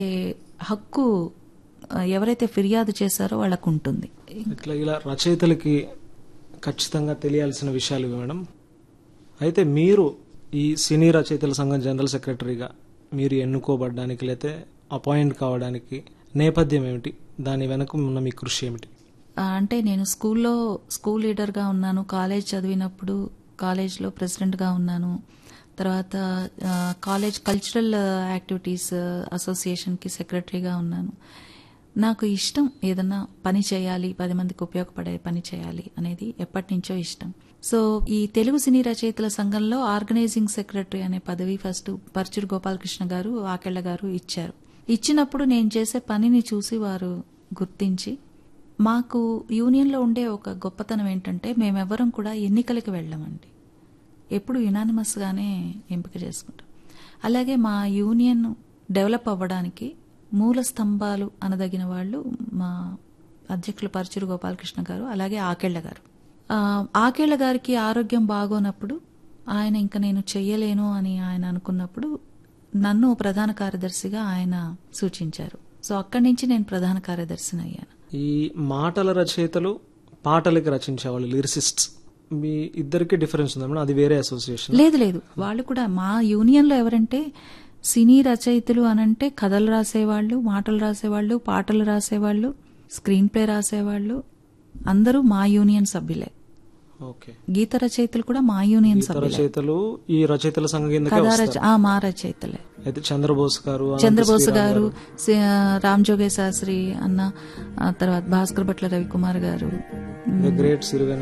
ఏ హక్కు ఆ, ఎవరైతే ఫిర్యాదు చేశారో వాళ్ళకు ఉంటుంది ఇట్లా ఇలా రచయితలకి ఖచ్చితంగా తెలియాల్సిన విషయాలు ఇవి మేడం అయితే మీరు ఈ సినీ రచయితల సంఘం జనరల్ సెక్రటరీగా మీరు ఎన్నుకోబడడానికి లేతే అపాయింట్ కావడానికి నేపథ్యం ఏమిటి దాని వెనక ఉన్న మీ కృషి ఏమిటి ఆ, అంటే నేను స్కూల్లో స్కూల్ లీడర్గా ఉన్నాను కాలేజ్ చదివినప్పుడు కాలేజ్లో ప్రెసిడెంట్గా ఉన్నాను తర్వాత ఆ, కాలేజ్ కల్చరల్ యాక్టివిటీస్ అసోసియేషన్కి సెక్రటరీగా ఉన్నాను నాకు ఇష్టం ఏదన్నా పని చేయాలి పది మందికి ఉపయోగపడే పని చేయాలి అనేది ఎప్పటి నుంచో ఇష్టం సో ఈ తెలుగు సినీ రచయితల సంఘంలో ఆర్గనైజింగ్ సెక్రటరీ అనే పదవి ఫస్ట్ పర్చూరు గోపాలకృష్ణ గారు ఆకెళ్ల గారు ఇచ్చారు ఇచ్చినప్పుడు నేను చేసే పనిని చూసి వారు గుర్తించి మాకు యూనియన్లో ఉండే ఒక గొప్పతనం ఏంటంటే మేమెవ్వరం కూడా ఎన్నికలకు వెళ్ళామండి ఎప్పుడు యునానిమస్గానే ఎంపిక చేసుకుంటాం అలాగే మా యూనియన్ డెవలప్ అవ్వడానికి మూల స్తంభాలు అనదగిన వాళ్ళు మా అధ్యక్షులు పరచూరు గోపాలకృష్ణ గారు అలాగే ఆకెళ్ల గారు ఆ, ఆకేళ్ల గారికి ఆరోగ్యం బాగోనప్పుడు ఆయన ఇంకా నేను చెయ్యలేను అని ఆయన అనుకున్నప్పుడు నన్ను ప్రధాన కార్యదర్శిగా ఆయన సూచించారు సో అక్కడి నుంచి నేను ప్రధాన కార్యదర్శిని అయ్యాను ఈ మాటల రచయితలు పాటలకి రచించేవాళ్ళు లిరిసిస్ట్స్ మీ ఇద్దరికి డిఫరెన్స్ ఉందా మేడం అది వేరే అసోసియేషన్ లేదు లేదు వాళ్ళు కూడా మా యూనియన్లో ఎవరంటే సినీ రచయితలు అనంటే కథలు రాసేవాళ్ళు మాటలు రాసేవాళ్ళు పాటలు రాసేవాళ్ళు స్క్రీన్ ప్లే రాసేవాళ్ళు అందరూ మా యూనియన్ సభ్యులే ఓకే గీత రచయితలు కూడా మా యూనియన్ ఇతర సభ్యులే రచయితలు ఈ రచయితల సంఘం కిందకే కథా వస్తారు రచ ఆ, మా రచయితలే అయితే చంద్రబోస్ గారు అనంత చంద్రబోస్ శ్రీరామ్ గారు సి- రామ్ జోగే శాస్త్రి అన్న ఆ తర్వాత భాస్కర్ భట్ల రవికుమార్ గారు ద గ్రేట్ సిరివెన్